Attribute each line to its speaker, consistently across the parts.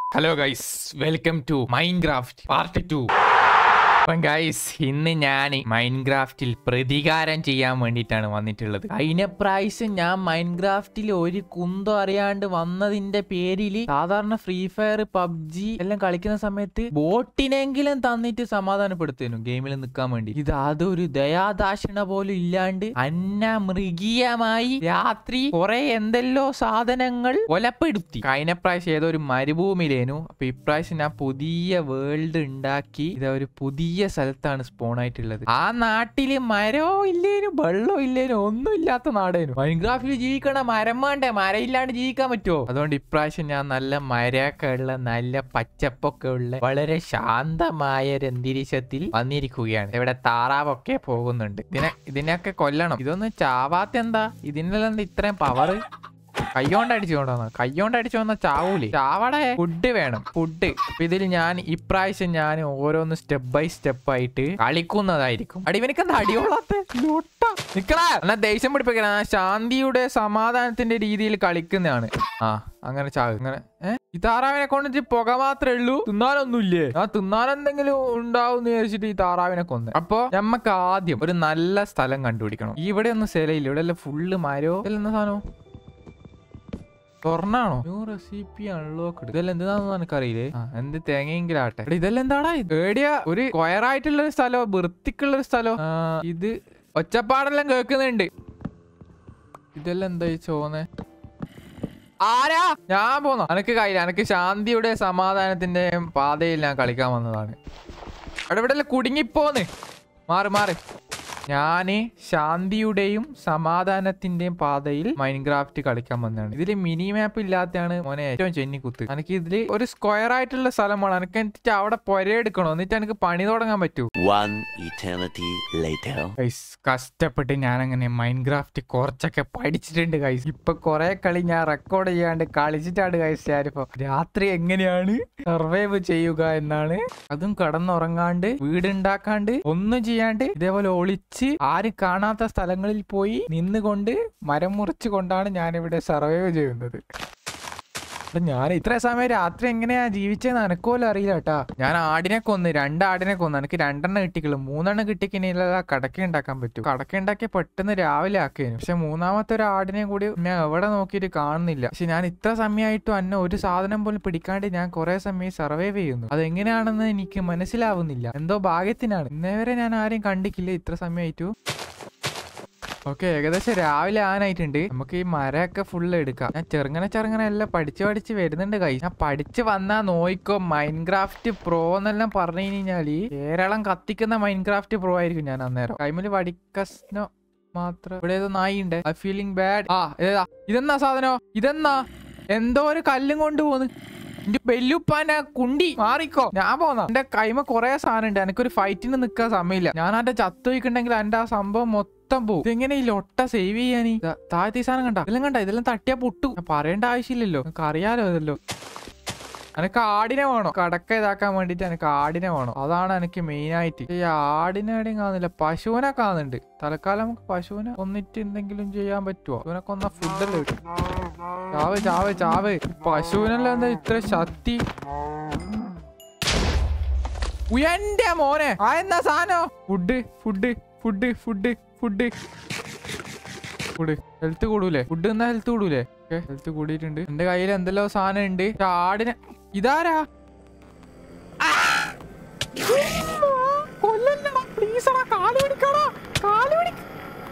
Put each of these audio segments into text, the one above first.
Speaker 1: Hello guys welcome to Minecraft part two അപ്പം guys ഇന്ന് ഞാൻ മൈൻക്രാഫ്റ്റിൽ പ്രതികാരം ചെയ്യാൻ വേണ്ടിയിട്ടാണ് വന്നിട്ടുള്ളത് കഴിഞ്ഞ പ്രാവശ്യം ഞാൻ മൈൻക്രാഫ്റ്റിൽ ഒരു കുന്തം അറിയാണ്ട് വന്നതിന്റെ പേരിൽ സാധാരണ ഫ്രീ ഫയർ പബ്ജി എല്ലാം കളിക്കുന്ന സമയത്ത് ബോട്ടിനെങ്കിലും തന്നിട്ട് സമാധാനപ്പെടുത്തുന്നു ഗെയിമിൽ നിൽക്കാൻ വേണ്ടി ഇത് അതൊരു ദയാദാക്ഷിണ പോലും ഇല്ലാണ്ട് അന്ന മൃഗീയമായി രാത്രി കുറെ എന്തെല്ലോ സാധനങ്ങൾ കൊലപ്പെടുത്തി കഴിഞ്ഞ പ്രാവശ്യം ഏതോ ഒരു മരുഭൂമിയിലേനു അപ്പൊ ഇപ്രാവശ്യം ഞാൻ പുതിയ വേൾഡ് ഉണ്ടാക്കി ഇത് ഒരു പുതിയ സ്ഥലത്താണ് സ്പോൺ ആയിട്ടുള്ളത് ആ നാട്ടില് മരോ ഇല്ലേനും വെള്ളോ ഇല്ലേനും ഒന്നും ഇല്ലാത്ത നാടേനു മൈൻക്രാഫ്റ്റിൽ ജീവിക്കണ മരം വേണ്ടേ മരം ഇല്ലാണ്ട് ജീവിക്കാൻ പറ്റുമോ അതുകൊണ്ട് ഇപ്രാവശ്യം ഞാൻ നല്ല മരമൊക്കെ ഉള്ള നല്ല പച്ചപ്പൊക്കെ ഉള്ള വളരെ ശാന്തമായ ഒരു അന്തരീക്ഷത്തിൽ വന്നിരിക്കുകയാണ് ഇവിടെ താറാവൊക്കെ പോകുന്നുണ്ട് ഇതിനെ ഇതിനെയൊക്കെ കൊല്ലണം ഇതൊന്നും ചാവാത്ത എന്താ ഇതിനെല്ലാം എന്താ ഇത്രയും പവർ കയ്യോണ്ട് അടിച്ചു കൊണ്ടുവന്ന കയ്യോണ്ട് അടിച്ചു വന്ന ചാവൂലേ ചാവടെ ഫുഡ് വേണം ഫുഡ് ഇതിൽ ഞാൻ ഇപ്രാവശ്യം ഞാൻ ഓരോന്ന് സ്റ്റെപ്പ് ബൈ സ്റ്റെപ്പ് ആയിട്ട് കളിക്കുന്നതായിരിക്കും അടി ഇവനക്ക് എന്താ അടിയോളാത്ത നിക്കടാ എന്നാ ദേഷ്യം പിടിപ്പിക്കണ ഞാൻ ശാന്തിയുടെ സമാധാനത്തിന്റെ രീതിയിൽ കളിക്കുന്നതാണ് ആ അങ്ങനെ ചാവ് അങ്ങനെ ഏഹ് ഈ താറാവിനെ കൊണ്ട് പുക മാത്രമേ ഉള്ളൂ തിന്നാനൊന്നുമില്ലേ ആ തിന്നാനെന്തെങ്കിലും ഉണ്ടാവും എന്ന് വിചാരിച്ചിട്ട് ഈ താറാവിനെ കൊന്ന് അപ്പൊ നമ്മക്ക് ആദ്യം ഒരു നല്ല സ്ഥലം കണ്ടുപിടിക്കണം ഇവിടെ ഒന്നും സ്ഥലമില്ല ഇവിടെ എല്ലാം ഫുള്ള് മരോ ഇതെല്ലാം സാധനം സ്വർണ്ണാണോ ന്യൂ റെസിപ്പി അൺലോക്ക് ഇതെല്ലാം എന്താണെന്ന് എനിക്കറിയില്ലേ ആ എന്ത് തേങ്ങയെങ്കിലും ആട്ടെ എടാ, ഇതെല്ലാം എന്താടാ ഏടിയ ഒരു കൊയറായിട്ടുള്ള ഒരു സ്ഥലോ വൃത്തിക്കുള്ള ഒരു സ്ഥലോ ആ, ഇത് ഒച്ചപ്പാടെല്ലാം കേൾക്കുന്നുണ്ട് ഇതെല്ലാം എന്താ ഈ ചോന്നെ ആരാ ഞാൻ പോന്ന എനക്ക് കയ്യില്ല എനക്ക് ശാന്തിയുടെ സമാധാനത്തിന്റെ പാതയിൽ ഞാൻ കളിക്കാൻ വന്നതാണ് അവിടെ ഇവിടെ കുടുങ്ങിപ്പോന്ന് മാറ് മാറ് ഞാന് ശാന്തിയുടെയും സമാധാനത്തിന്റെയും പാതയിൽ മൈൻക്രാഫ്റ്റ് കളിക്കാൻ വന്നതാണ് ഇതിൽ മിനി മാപ്പ് ഇല്ലാത്തതാണ് മോനെ ഏറ്റവും ചെന്നിക്കുത്ത് എനിക്ക് ഇതില് ഒരു സ്ക്വയർ ആയിട്ടുള്ള സ്ഥലമാണ് എനിക്ക് എന്നിട്ട് അവിടെ പൊരയെടുക്കണോ എന്നിട്ട് എനിക്ക് പണി തുടങ്ങാൻ പറ്റൂ
Speaker 2: One eternity later.
Speaker 1: ഗൈസ് കഷ്ടപ്പെട്ട് ഞാൻ അങ്ങനെ മൈൻക്രാഫ്റ്റ് കുറച്ചൊക്കെ പഠിച്ചിട്ടുണ്ട് ഗൈസ് ഇപ്പൊ കുറെ കളി ഞാൻ റെക്കോർഡ് ചെയ്യാണ്ട് കളിച്ചിട്ടാണ് ഗൈസ് ഞാനിപ്പോ രാത്രി എങ്ങനെയാണ് സർവൈവ് ചെയ്യുക എന്നാണ് അതും കടന്നുറങ്ങാണ്ട് വീടുണ്ടാക്കാണ്ട് ഒന്നും ചെയ്യാണ്ട് ഇതേപോലെ ഒളിച്ച് ആരും കാണാത്ത സ്ഥലങ്ങളിൽ പോയി നിന്നുകൊണ്ട് മരം മുറിച്ച് കൊണ്ടാണ് ഞാനിവിടെ സർവൈവ് ചെയ്യുന്നത് അപ്പൊ ഞാൻ ഇത്ര സമയം രാത്രി എങ്ങനെയാ ജീവിച്ചതെന്ന് എനക്കോലും അറിയില്ല കേട്ടാ ഞാൻ ആടിനെ കൊന്ന് രണ്ട് ആടിനെ കൊന്ന് എനിക്ക് രണ്ടെണ്ണം കിട്ടിക്കുള്ളൂ മൂന്നെണ്ണം കിട്ടിക്കിനില്ല കടക്ക ഉണ്ടാക്കാൻ പറ്റും കടക്ക ഉണ്ടാക്കി പെട്ടെന്ന് രാവിലെ ആക്കിയതിനു പക്ഷെ മൂന്നാമത്തെ ഒരു ആടിനെ കൂടി ഞാൻ എവിടെ നോക്കിയിട്ട് കാണുന്നില്ല പക്ഷെ ഞാൻ ഇത്ര സമയമായിട്ടും അന്നെ ഒരു സാധനം പോലും പിടിക്കാണ്ട് ഞാൻ കുറെ സമയം സർവൈവ് ചെയ്യുന്നു അതെങ്ങനെയാണെന്ന് എനിക്ക് മനസ്സിലാവുന്നില്ല എന്തോ ഭാഗ്യത്തിനാണ് ഇന്നേ വരെ ഞാൻ ആരെയും കണ്ടിക്കില്ല ഇത്ര സമയമായിട്ടു ഓക്കെ ഏകദേശം രാവിലെ ആനായിട്ടുണ്ട് നമുക്ക് ഈ മരമൊക്കെ ഫുള്ള് എടുക്കാം ഞാൻ ചെറുങ്ങനെ ചെറുങ്ങനെ എല്ലാം പഠിച്ച് പഠിച്ച് വരുന്നുണ്ട് കൈ ഞാൻ പഠിച്ച് വന്നാ നോയിക്കോ മൈൻക്രാഫ്റ്റ് പ്രോ എന്നെല്ലാം പറഞ്ഞു കഴിഞ്ഞാല് കേരളം കത്തിക്കുന്ന മൈൻക്രാഫ്റ്റ് പ്രോ ആയിരിക്കും ഞാൻ അന്നേരം കൈമില് പഠിക്കസ്നോ മാത്രം ഇവിടെ ഏതോ നായിണ്ട് ഐ ഫീലിംഗ് ബാഡ് ആ ഏതാ ഇതെന്നാ സാധനോ ഇതെന്നാ എന്തോ ഒരു കല്ലും കൊണ്ട് പോന്ന് എന്റെ ബെല്ലുപ്പാന്റെ കുണ്ടി മാറിക്കോ ഞാൻ പോന്ന എന്റെ കൈമ കൊറേ സാധനം ഉണ്ട് എനിക്കൊരു ഫൈറ്റിന് നിക്കാൻ സമയമില്ല ഞാൻ എന്റെ ചത്തു വയ്ക്കുന്നുണ്ടെങ്കിൽ എന്റെ ആ സംഭവം മൊത്തം പോകും ഇതെങ്ങനെ ഈ ലൊട്ട സേവ് ചെയ്യാനി താഴത്തെ ഈ സാധനം കണ്ട ഇതെല്ലാം കണ്ട ഇതെല്ലാം തട്ടിയാ പൊട്ടു ഞാൻ പറയേണ്ട ആവശ്യമില്ലല്ലോ എനിക്ക് അറിയാലോ ഇതല്ലോ എനിക്ക് ആടിനെ വേണം കടക്ക ഇതാക്കാൻ വേണ്ടിട്ട് എനിക്ക് ആടിനെ വേണം അതാണ് എനിക്ക് മെയിൻ ആയിട്ട് ഈ ആടിനെ എവിടെയും കാണുന്നില്ല പശുവിനെ കാണുന്നുണ്ട് തൽക്കാലം നമുക്ക് പശുവിനെ കൊന്നിട്ട് എന്തെങ്കിലും ചെയ്യാൻ പറ്റുമോ പശുവിനെ കൊന്ന ഫുഡല്ലേ കിട്ടും ചാവ് ചാവ് ചാവ് പശുവിനെല്ലാം എന്താ ഇത്ര ശക്തി ഉയന്റെ മോനെ ആ എന്നാ സാധനം food food food food food food health കൂടൂലേ ഫുഡ് എന്നാ ഹെൽത്ത് കൂടൂലേ ഹെൽത്ത് കൂടിയിട്ടുണ്ട് എന്റെ കയ്യിൽ എന്തെല്ലോ സാധനം ഉണ്ട് പക്ഷെ ആടിനെ ഇതാരാ ആ! കൊല്ലല്ലടാ, please എടാ, കാല് പിടിക്കടാ, കാല് പിടിക്ക.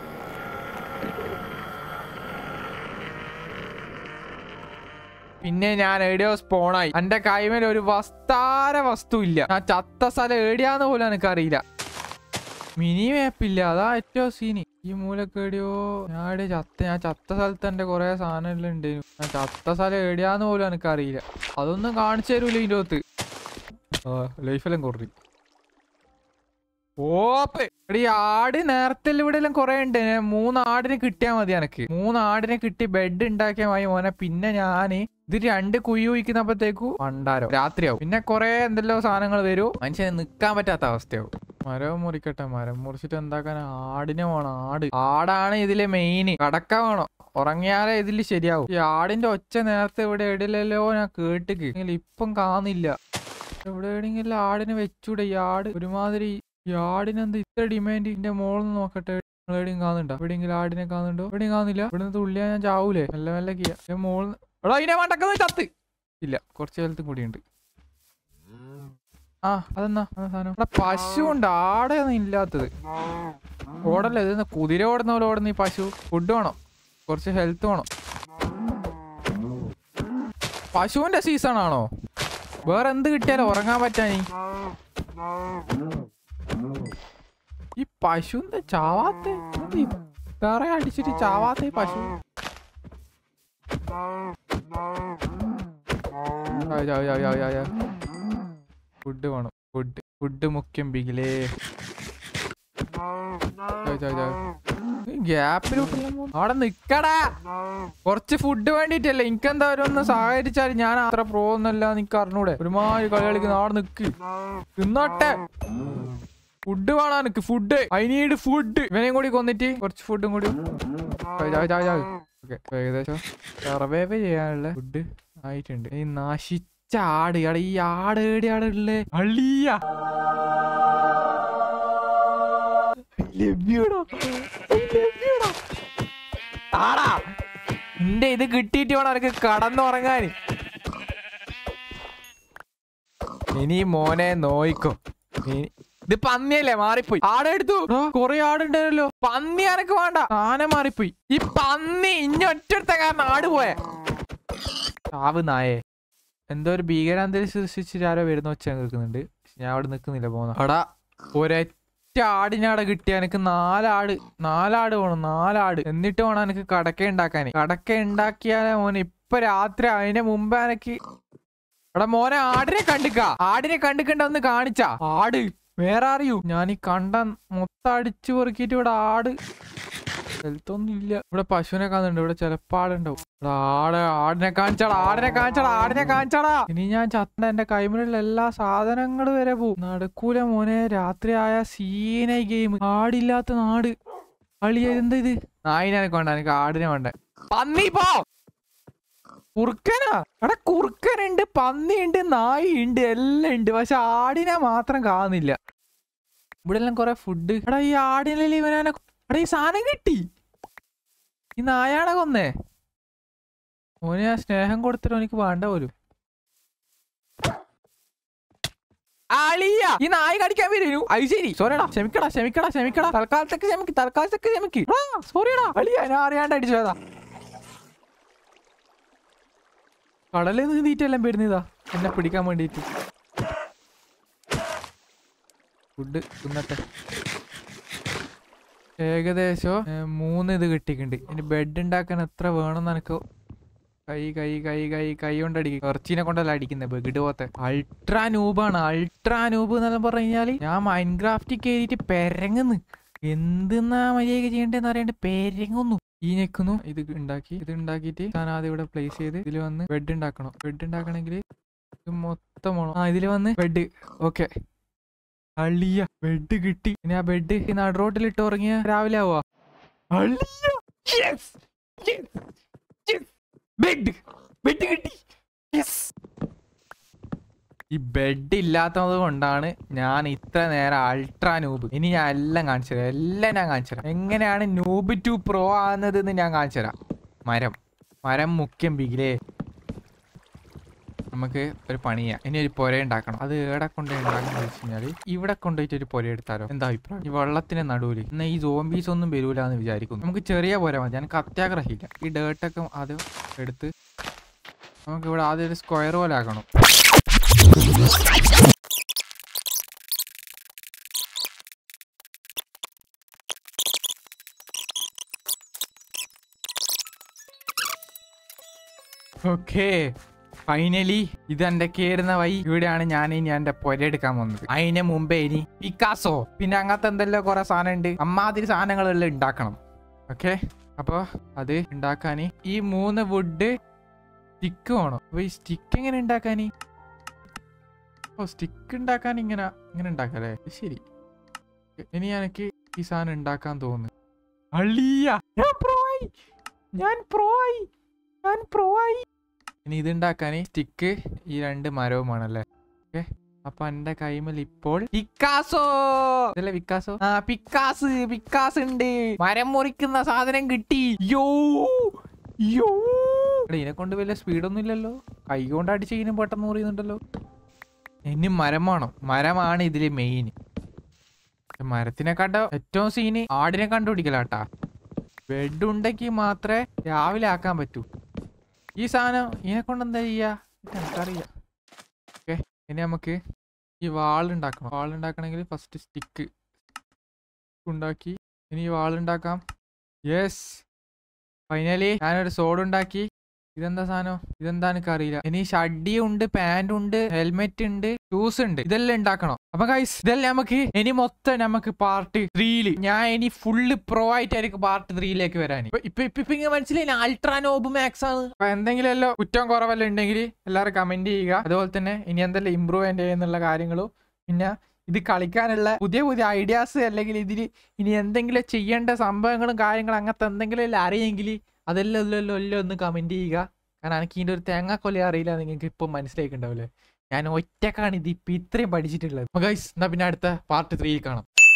Speaker 1: പിന്നെ ഞാൻ എവിടെയോ സ്പോണായി എന്റെ കൈമേൽ ഒരു വസ്താര വസ്തു ഇല്ല ഞാൻ ചത്ത സ്ഥലം എവിടെയാന്ന് പോലും എനിക്കറിയില്ല മിനി മാപ്പില്ല അതാ ഏറ്റവും സീനി ഈ മൂലൊക്കെ എവിടെയോ ഞാൻ എവിടെ ചത്ത ഞാൻ ചത്ത സ്ഥലത്ത് എന്റെ കൊറേ സാധനമെല്ലാം ഉണ്ടായിരുന്നു ഞാൻ ചത്ത സ്ഥലം എവിടെയാന്ന് പോലും എനിക്കറിയില്ല അതൊന്നും കാണിച്ചു തരൂല ഇതിന്റെ അകത്ത് ആ ലൈഫെല്ലാം കുറഞ്ഞു ഓപ്പ് എടി ആട് നേരത്തെ ഇവിടെ എല്ലാം കൊറേ ഉണ്ട് ഞാൻ മൂന്ന് ആടിനെ കിട്ടിയാ മതി എനക്ക് മൂന്ന് ആടിനെ കിട്ടി ബെഡ് ഉണ്ടാക്കിയാൽ മതി മോനെ പിന്നെ ഞാന് ഇത് രണ്ട് കുയ്യു വയ്ക്കുന്നപ്പോഴത്തേക്കു പണ്ടാരോ രാത്രിയാവും പിന്നെ കൊറേ എന്തെല്ലോ സാധനങ്ങൾ വരും മനുഷ്യന് നിക്കാൻ പറ്റാത്ത അവസ്ഥയാവും മരം മുറിക്കട്ടെ മരം മുറിച്ചിട്ട് എന്താക്കാൻ ആടിനെ വേണം ആട് ആടാണ് ഇതിലെ മെയിൻ കടക്ക വേണം ഉറങ്ങിയാലേ ഇതില് ശരിയാവും ഈ ആടിന്റെ ഒച്ച നേരത്തെ ഇവിടെ ഇടയിലല്ലോ ഞാൻ കേട്ടിക്ക് എങ്കിൽ ഇപ്പം കാണുന്നില്ല എവിടെ എവിടെയെങ്കിലും ആടിനെ വെച്ചൂടെ ഈ ആട് ഒരുമാതിരി ഈ ആടിന് എന്താ ഇത്ര ഡിമാൻഡ് ഇതിന്റെ മോളിൽ നോക്കട്ടെ നിങ്ങൾ എവിടെയും കാണുന്നുണ്ടോ എവിടെയെങ്കിലും ആടിനെ കാണുന്നുണ്ടോ എവിടെയും കാണുന്നില്ല ഇവിടെ നിന്ന് തുള്ളിയാ ഞാൻ ചാവൂലേ മെല്ലെ മെല്ലെ കിയാ മോളിൽ എടാ ഇതിനെ മണ്ടക്കുന്നത് ചത്ത് ഇല്ല കുറച്ച് ഹെൽത്തും കൂടിയുണ്ട് ആ അതെന്നാ അതാ സാധനം ഇവിടെ പശു ഉണ്ട് ആടെയൊന്നും ഇല്ലാത്തത് ഓടല്ലേ ഇത് കുതിര ഓടുന്ന പോലെ ഓടുന്ന ഈ പശു ഫുഡ് വേണം കുറച്ച് ഹെൽത്ത് വേണം പശുവിന്റെ സീസൺ ആണോ വേറെ എന്ത് കിട്ടിയാലും ഉറങ്ങാൻ പറ്റാനി ഈ പശു എന്താ ചാവാത്ത വേറെ അടിച്ചിട്ട് ചാവാത്ത ഈ പശു ഫുഡ് വേണം ഫുഡ് ഫുഡ് മുഖ്യം ബിഗിലേ ഗ്യാപ്പിലോട്ട് അവിടെ നിക്കടാ കുറച്ച് ഫുഡ് വേണ്ടിട്ടല്ലേ എനിക്കെന്താ ഒന്ന് സഹകരിച്ചാൽ ഞാൻ അത്ര പ്രോ ഒന്നല്ല നിക്ക് അറിഞ്ഞൂടെ ഒരുമാതിരി കളി കളിക്കുന്ന അവിടെ നിക്ക് തിന്നോട്ടെ ഫുഡ് വേണം എനിക്ക് ഫുഡ് ഐ നീഡ് ഫുഡ് ഇവനെയും കൂടി കൊന്നിട്ട് കുറച്ച് ഫുഡും കൂടി ഓക്കെ ഏകദേശം സർവൈവ് ചെയ്യാനുള്ള ഫുഡ് ആയിട്ടുണ്ട് ഈ നശിച്ച ആട് എടാ ഈ ആട് എവിടെയാണ് ഉള്ളേ അള്ളിയ ലഭ്യടാ ലഭ്യടാ ആടാ നിന്റെ ഇത് കിട്ടിയിട്ട് വേണം എനിക്ക് കടന്നുറങ്ങാൻ ഇനി മോനെ നോയിക്കോ ഇനി- ഇത് പന്നിയല്ലേ മാറിപ്പോയി ആടെടുത്തു കൊറേ ആടുണ്ടായിരുന്നല്ലോ പന്നി എനക്ക് വേണ്ട ആന മാറിപ്പോയി ഈ പന്നി ഇനി ഒറ്റടുത്ത കാരണം ആട് പോയെ ചാവ് നായേ എന്തോ ഒരു ഭീകരാന്തരീക്ഷം സൃഷ്ടിച്ചിട്ട് ആരോ വരുന്ന ഒച്ച കേൾക്കുന്നുണ്ട് പക്ഷെ ഞാൻ അവിടെ നിൽക്കുന്നില്ല പോന്ന അടാ ഒരൊറ്റ ആടിനാടെ കിട്ടിയ എനിക്ക് നാലാട് നാലാട് വേണം നാലാട് എന്നിട്ട് വേണം എനിക്ക് കടക്ക ഉണ്ടാക്കാൻ കടക്ക ഉണ്ടാക്കിയാലേ മോനെ ഇപ്പൊ രാത്രി അതിന്റെ മുമ്പ് എനിക്ക് എടാ മോനെ ആടിനെ കണ്ടിക്ക ആടിനെ കണ്ടിക്കണ്ട ഒന്ന് കാണിച്ച ആട് വേറെ അറിയൂ ഞാൻ ഈ കണ്ട മൊത്തം അടിച്ചു പെറുക്കിയിട്ട് ഇവിടെ ആട് ഹെൽത്തൊന്നും ഇല്ല ഇവിടെ പശുവിനെ കാണുന്നുണ്ട് ഇവിടെ ചിലപ്പോ ആടുണ്ടാവും ഇവിടെ ആട് ആടിനെ കാണിച്ചാടാ ആടിനെ കാണിച്ചാടാ ആടിനെ കാണിച്ചാടാ ഇനി ഞാൻ ചത്ത എന്റെ കൈമുള്ള എല്ലാ സാധനങ്ങളും വരെ പോവും നടക്കൂല മോനെ രാത്രി ആയ സീനായി ഗെയിം ആടില്ലാത്ത നാട് അളിയ എന്താ ഇത് നായിനെ എനിക്ക് വേണ്ട എനിക്ക് ആടിനെ വേണ്ട പന്നി പോ കുറുക്കനാ എടാ കുറുക്കനുണ്ട് പന്നിയുണ്ട് നായി ഉണ്ട് എല്ലാം ഉണ്ട് പക്ഷെ ആടിനെ മാത്രം കാണുന്നില്ല ഇവിടെ എല്ലാം കൊറേ ഫുഡ് എടാ ഈ ആടിനെ ഇവനെ എടാ ഈ സാധനം കിട്ടി ഈ നായാണെ കൊന്നേ ഓന് ഞാൻ സ്നേഹം കൊടുത്തിട്ട് എനിക്ക് വേണ്ട പോലും അളിയ ഈ നായി കടിക്കാൻ വരൂ അത് ശരി സോറിയടാ ക്ഷമിക്കടാ ക്ഷമിക്കടാ ക്ഷമിക്കടാ തൽക്കാലത്തേക്ക് ക്ഷമിക്ക് തൽക്കാലത്തേക്ക് ക്ഷമിക്ക് സോറിയടാ അളിയ ഞാൻ അറിയാണ്ട് അടിച്ചതാ കടലിൽ നിന്ന് നീറ്റെല്ലാം വരുന്നതാ എന്നെ പിടിക്കാൻ വേണ്ടിയിട്ട് ഫുഡ് തിന്നട്ടെ ഏകദേശം ഏ, മൂന്ന് ഇത് കിട്ടിയിട്ടുണ്ട് ഇനി ബെഡ് ഉണ്ടാക്കാൻ എത്ര വേണമെന്ന് എനിക്ക് കൈ കൈ കൈ കൈ കൈ കൊണ്ട് അടിക്കും കുറച്ചിനെ കൊണ്ടല്ല അടിക്കുന്നത് ബെഗിഡ് പോത്തെ അൾട്രാ നൂബാണ് അൾട്രാ നൂബ് എന്നെല്ലാം പറഞ്ഞു കഴിഞ്ഞാല് ഞാൻ മൈൻക്രാഫ്റ്റിൽ കയറിയിട്ട് പെരങ്ങുന്നു എന്തെന്നാ മര്യാദ ചെയ്യേണ്ടതെന്ന് അറിയാണ്ട് പെരങ്ങുന്നു ഈ ഞെക്കുന്നു ഇത് ഉണ്ടാക്കി ഇത് ഉണ്ടാക്കിയിട്ട് ഞാൻ ആദ്യം ഇവിടെ പ്ലേസ് ചെയ്ത് ഇതിൽ വന്ന് ബെഡ് ഉണ്ടാക്കണം ബെഡ് ഉണ്ടാക്കണമെങ്കിൽ ഇത് മൊത്തം വേണം ആ ഇതിൽ വന്ന് ബെഡ് ഓക്കെ അള്ളിയ ബെഡ് കിട്ടി ഇനി ആ ബെഡ് ഈ നടുറോട്ടിൽ ഇട്ട് ഉറങ്ങിയ രാവിലെ ആവുക അള്ളിയ യെസ് ബെഡ് ബെഡ് കിട്ടി യെസ് ഈ ബെഡ് ഇല്ലാത്തത് കൊണ്ടാണ് ഞാൻ ഇത്ര നേരം അൾട്രാ നൂബ് ഇനി ഞാൻ എല്ലാം കാണിച്ചു തരാം എല്ലാം ഞാൻ കാണിച്ചു തരാം എങ്ങനെയാണ് നൂബ് ടു പ്രോ ആകുന്നത് എന്ന് ഞാൻ കാണിച്ചു തരാം മരം മരം മുഖ്യം ബിഗിലേ നമുക്ക് ഒരു പണി ചെയ്യാം ഇനി ഒരു പുര ഉണ്ടാക്കണം അത് എവിടെ കൊണ്ട് ഉണ്ടാക്കണം വെച്ച് കഴിഞ്ഞാല് ഇവിടെ കൊണ്ടുപോയിട്ട് ഒരു പുര എടുത്താലോ എന്താ അഭിപ്രായം ഈ വെള്ളത്തിന്റെ നടുവില് എന്നാ ഈ സോംബീസ് ഒന്നും വരൂല എന്ന് വിചാരിക്കുന്നു നമുക്ക് ചെറിയ പുര മതി എനിക്ക് അത്യാഗ്രഹമില്ല ഈ ഡേർട്ടൊക്കെ ആദ്യം എടുത്ത് നമുക്ക് ഇവിടെ ആദ്യം ഒരു സ്ക്വയർ പോലെ ആക്കണം ഓക്കേ ഫൈനലി ഇത് എന്റെ കേറുന്ന വഴി ഇവിടെയാണ് ഞാൻ ഇനി എന്റെ പൊരെടുക്കാൻ വന്നത് അതിന് മുമ്പേ ഇനി പിക്കാസോ പിന്നെ അങ്ങനത്തെ എന്തെല്ലാം കുറെ സാധനം ഉണ്ട് അമ്മാതിരി സാധനങ്ങളെല്ലാം ഉണ്ടാക്കണം ഓക്കെ അപ്പൊ അത് ഉണ്ടാക്കാൻ ഈ മൂന്ന് വുഡ് സ്റ്റിക്ക് വേണം അപ്പൊ ഈ സ്റ്റിക്ക് എങ്ങനെ ഉണ്ടാക്കാൻ ഓ സ്റ്റിക്ക് ഉണ്ടാക്കാൻ ഇങ്ങനെ ഇങ്ങനെ ഉണ്ടാക്കല്ലേ ഇത് ശരി ഇനി എനിക്ക് ഈ സാധനം ഉണ്ടാക്കാൻ തോന്നുന്നു അളിയ ഞാൻ pro ആയി ഞാൻ pro ആയി ഞാൻ pro ആയി ഇനി ഇത് ഉണ്ടാക്കാൻ സ്റ്റിക്ക് ഈ രണ്ട് മരവുമാണല്ലേ ഓക്കെ അപ്പൊ എന്റെ കൈമൽ ഇപ്പോൾ പിക്കാസോ ഇതല്ലേ പിക്കാസോ ആ പിക്കാസ് പിക്കാസ് ഉണ്ട് മരം മുറിക്കുന്ന സാധനം കിട്ടി യോ യോ എടാ, ഇതിനെ കൊണ്ട് വലിയ സ്പീഡൊന്നും ഇല്ലല്ലോ കൈ കൊണ്ട് അടിച്ച് ഇതിനും പെട്ടെന്ന് മുറിയുന്നുണ്ടല്ലോ ഇനി മരം വേണം മരമാണ് ഇതില് മെയിൻ മരത്തിനെ കണ്ട ഏറ്റവും സീന് ആടിനെ കണ്ടുപിടിക്കലാട്ടാ ബെഡ് ഉണ്ടെങ്കിൽ മാത്രമേ രാവിലെ ആക്കാൻ പറ്റൂ ഈ സാധനം ഇതിനെ കൊണ്ട് എന്താ ചെയ്യാ ഇത് എനിക്കറിയാം ഓക്കെ ഇനി നമുക്ക് ഈ വാളുണ്ടാക്കണം വാളുണ്ടാക്കണമെങ്കിൽ ഫസ്റ്റ് സ്റ്റിക്ക് ഉണ്ടാക്കി ഇനി ഈ വാളുണ്ടാക്കാം യെസ് ഫൈനലി ഞാനൊരു സോഡ് ഉണ്ടാക്കി ഇതെന്താ സാധനം ഇതെന്താ എനിക്ക് അറിയില്ല ഇനി ഷഡ്ഡി ഉണ്ട് പാന്റ് ഉണ്ട് ഹെൽമെറ്റ് ഉണ്ട് ഷൂസ് ഉണ്ട് ഇതെല്ലാം ഉണ്ടാക്കണം അപ്പൊ ഗൈസ് ഇതെല്ലാം നമുക്ക് ഇനി മൊത്തം നമുക്ക് പാർട്ട് ത്രീയില് ഞാൻ ഇനി ഫുള്ള് പ്രോ ആയിട്ടായിരിക്കും പാർട്ട് ത്രീയിലേക്ക് വരാൻ ഇപ്പൊ ഇപ്പൊ ഇപ്പൊ ഇപ്പൊ ഇങ്ങനെ മനസ്സിലായി അൾട്രാ നോബ് മാക്സ് ആണ് അപ്പൊ എന്തെങ്കിലും എല്ലാം കുറ്റം കുറവെല്ലാം ഉണ്ടെങ്കിൽ എല്ലാവരും കമന്റ് ചെയ്യുക അതുപോലെ തന്നെ ഇനി എന്തെല്ലാം ഇമ്പ്രൂവ് ചെയ്യുന്നുള്ള കാര്യങ്ങളും പിന്നെ ഇത് കളിക്കാനുള്ള പുതിയ പുതിയ ഐഡിയാസ് അല്ലെങ്കിൽ ഇതിൽ ഇനി എന്തെങ്കിലും ചെയ്യേണ്ട സംഭവങ്ങളും കാര്യങ്ങളും അങ്ങനത്തെ എന്തെങ്കിലും എല്ലാം അറിയെങ്കിൽ അതെല്ലാം എല്ലാം എല്ലാം ഒന്ന് കമന്റ് ചെയ്യുക കാരണം എനിക്ക് ഇതിന്റെ ഒരു തേങ്ങാക്കൊല അറിയില്ല നിങ്ങൾക്ക് ഇപ്പം മനസ്സിലായിട്ടുണ്ടാവില്ലേ ഞാൻ ഒറ്റക്കാണ് ഇത് ഇപ്പം ഇത്രയും പഠിച്ചിട്ടുള്ളത് ഗൈസ് എന്നാ പിന്നെ അടുത്ത പാർട്ട് ത്രീയിൽ കാണാം